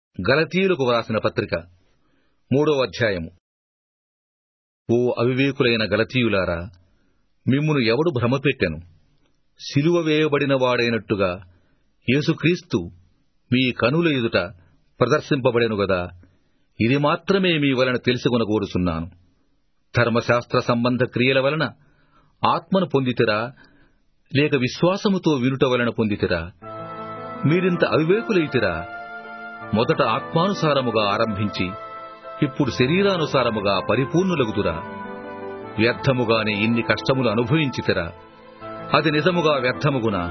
గలతీయులకు వ్రాసిన పత్రిక మూడో అధ్యాయము ఓ అవివేకులైన గలతీయులారా మిమ్మును ఎవడు భ్రమపెట్టెను సిలువ వేయబడిన వాడైనట్టుగా యేసుక్రీస్తు మీ కనుల ఎదుట ప్రదర్శింపబడెను గదా ఇది మాత్రమే మీ వలన తెలుసుకొనగోరుచున్నాను ధర్మశాస్త్ర సంబంధ క్రియల వలన ఆత్మను పొందితిరా లేక విశ్వాసముతో వినుట వలన పొందితిరా మీరింత అవివేకులైతిరా మొదట ఆత్మానుసారముగా ఆరంభించి ఇప్పుడు శరీరానుసారముగా పరిపూర్ణులగుదురా వ్యర్థముగానే ఇన్ని కష్టములు అనుభవించితిరా అది నిజముగా వ్యర్థముగునా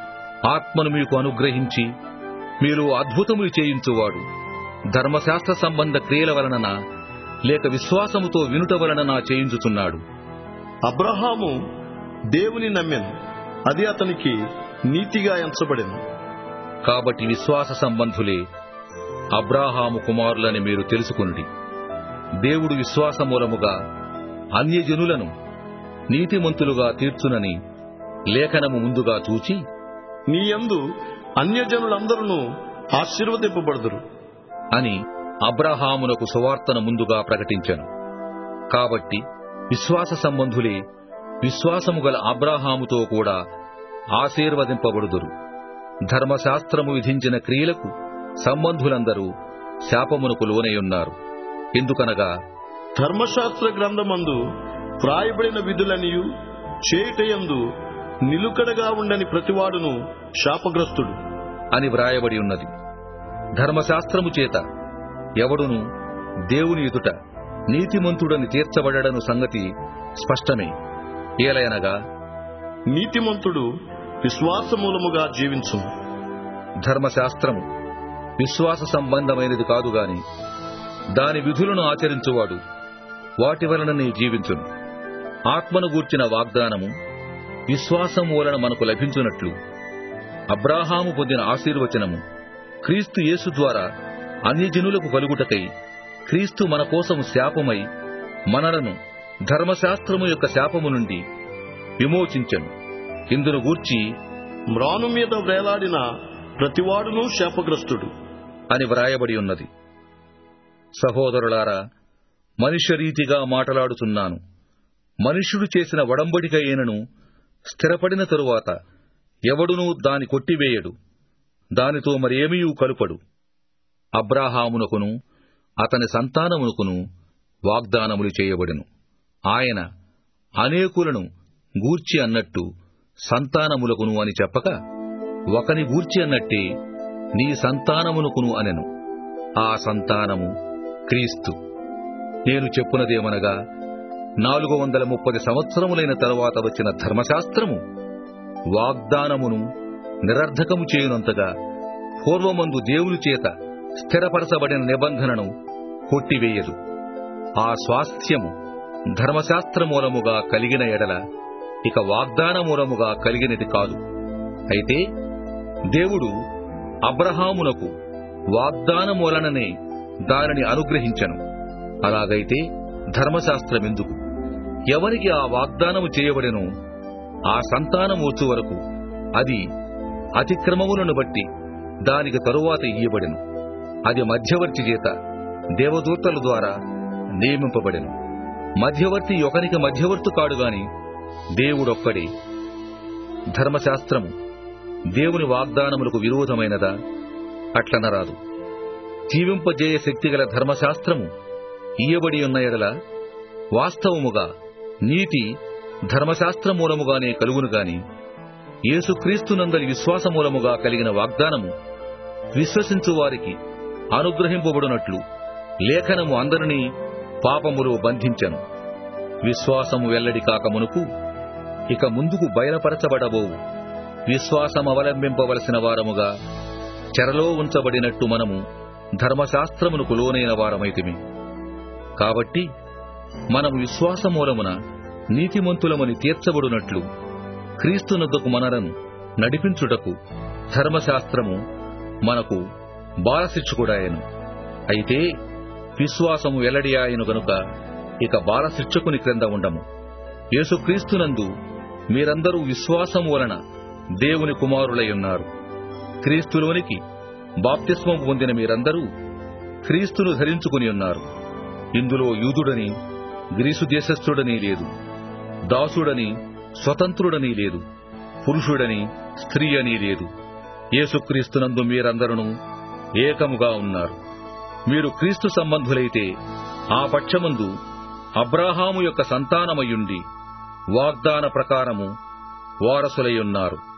ఆత్మను మీకు అనుగ్రహించి మీరు అద్భుతములు చేయించువాడు ధర్మశాస్త్ర సంబంధ క్రియల వలననా లేక విశ్వాసముతో వినుట వలననా చేయించుచున్నాడు అబ్రహాము దేవుని నమ్మెను అది అతనికి నీతిగా ఎంచబడెను కాబట్టి విశ్వాస సంబంధులే అబ్రాహాము కుమారులని మీరు తెలుసుకునుడి దేవుడు విశ్వాసమూలముగా అన్యజనులను నీతిమంతులుగా తీర్చునని లేఖనము ముందుగా చూచి నీ యందు అన్యజనులందరూ ఆశీర్వదింపబడుదురు అని అబ్రహామునకు సువార్తను ముందుగా ప్రకటించెను కాబట్టి విశ్వాస సంబంధులే విశ్వాసము గల అబ్రాహాముతో కూడా ఆశీర్వదింపబడుదురు ధర్మశాస్త్రము విధించిన క్రియలకు సంబంధులందరూ శాపమునకు లోనయున్నారు ఎందుకనగా ధర్మశాస్త్ర గ్రంథమందు వ్రాయబడిన విధులనియు చేయుటయందు నిలుకడగా ఉండని ప్రతివాడును శాపగ్రస్తుడు అని వ్రాయబడి ఉన్నది ధర్మశాస్త్రము చేత ఎవడును దేవుని ఎదుట నీతిమంతుడని తీర్చబడను సంగతి స్పష్టమే ఏలయనగా నీతిమంతుడు విశ్వాసమూలముగా జీవించును ధర్మశాస్త్రము విశ్వాస సంబంధమైనది కాదు గాని దాని విధులను ఆచరించువాడు వాటి వలననే జీవించును ఆత్మను గూర్చిన వాగ్దానము విశ్వాసం వలన మనకు లభించున్నట్లు అబ్రాహాము పొందిన ఆశీర్వచనము క్రీస్తు యేసు ద్వారా అన్యజనులకు కలుగుటకై క్రీస్తు మన కోసం శాపమై మనలను ధర్మశాస్త్రము యొక్క శాపము నుండి విమోచించెను ఇందును గూర్చి మ్రాను మీద వేలాడిన ప్రతివాడును శాపగ్రస్తుడు అని వ్రాయబడి ఉన్నది సహోదరులారా మనుష్యరీతిగా మాటలాడుచున్నాను మనుష్యుడు చేసిన వడంబడిక అయినను స్థిరపడిన తరువాత ఎవడునూ దాని కొట్టివేయడు దానితో మరేమీయూ కలుపడు అబ్రాహామునకును అతని సంతానమునకును వాగ్దానములు చేయబడెను ఆయన అనేకులను గూర్చి అన్నట్టు సంతానములకును అని చెప్పక ఒకని గూర్చి అన్నట్టే నీ సంతానమునకును అనెను ఆ సంతానము క్రీస్తు నేను చెప్పునదేమనగా నాలుగు వందల ముప్పది సంవత్సరములైన తరువాత వచ్చిన ధర్మశాస్త్రము వాగ్దానమును నిరర్ధకము చేయునంతగా పూర్వమందు దేవుని చేత స్థిరపరచబడిన నిబంధనను కొట్టివేయదు ఆ స్వాస్థ్యము ధర్మశాస్త్ర మూలముగా కలిగిన ఎడల ఇక వాగ్దాన మూలముగా కలిగినది కాదు అయితే దేవుడు అబ్రహామునకు వాగ్దాన మూలననే దానిని అనుగ్రహించను అలాగైతే ధర్మశాస్త్రమెందుకు ఎవరికి ఆ వాగ్దానము చేయబడెనో ఆ సంతానం వచ్చు వరకు అది అతిక్రమములను బట్టి దానికి తరువాత ఇయ్యబడెను అది మధ్యవర్తి చేత దేవదూతల ద్వారా నియమింపబడెను మధ్యవర్తి ఒకనికి మధ్యవర్తి కాడు గాని దేవుడొక్కడే ధర్మశాస్త్రము దేవుని వాగ్దానములకు విరోధమైనదా అట్లనరాదు జీవింపజేయ శక్తిగల ధర్మశాస్త్రము ఇయ్యబడి ఉన్న ఎడల వాస్తవముగా నీతి ధర్మశాస్త్ర మూలముగానే కలుగును గాని యేసుక్రీస్తునందలి విశ్వాస మూలముగా కలిగిన వాగ్దానము విశ్వసించు వారికి అనుగ్రహింపబడినట్లు లేఖనము అందరినీ పాపములో బంధించను విశ్వాసము వెల్లడి కాకమునుకు ఇక ముందుకు బయలుపరచబడబోవు విశ్వాసమవలంబింపవలసిన వారముగా చెరలో ఉంచబడినట్టు మనము ధర్మశాస్త్రమునకు లోనైన వారమైతిమి కాబట్టి మనము విశ్వాసమూలమున నీతిమంతులమని తీర్చబడినట్లు క్రీస్తునద్దకు మనలను నడిపించుటకు ధర్మశాస్త్రము మనకు బాలశిక్షకుడాయను అయితే విశ్వాసము వెల్లడి ఆయను గనుక ఇక బాలశిక్షకుని క్రింద ఉండము యేసుక్రీస్తునందు మీరందరూ విశ్వాసము వలన దేవుని కుమారులై ఉన్నారు క్రీస్తులోనికి బాప్తిస్మం పొందిన మీరందరూ క్రీస్తును ధరించుకుని ఉన్నారు ఇందులో యూదుడని గ్రీసు దేశస్థుడని లేదు దాసుడని స్వతంత్రుడని లేదు పురుషుడని స్త్రీ అని లేదు యేసుక్రీస్తునందు మీరందరూ ఏకముగా ఉన్నారు మీరు క్రీస్తు సంబంధులైతే ఆ పక్షమందు అబ్రాహాము యొక్క సంతానమయుండి వాగ్దాన ప్రకారము వారసులై ఉన్నారు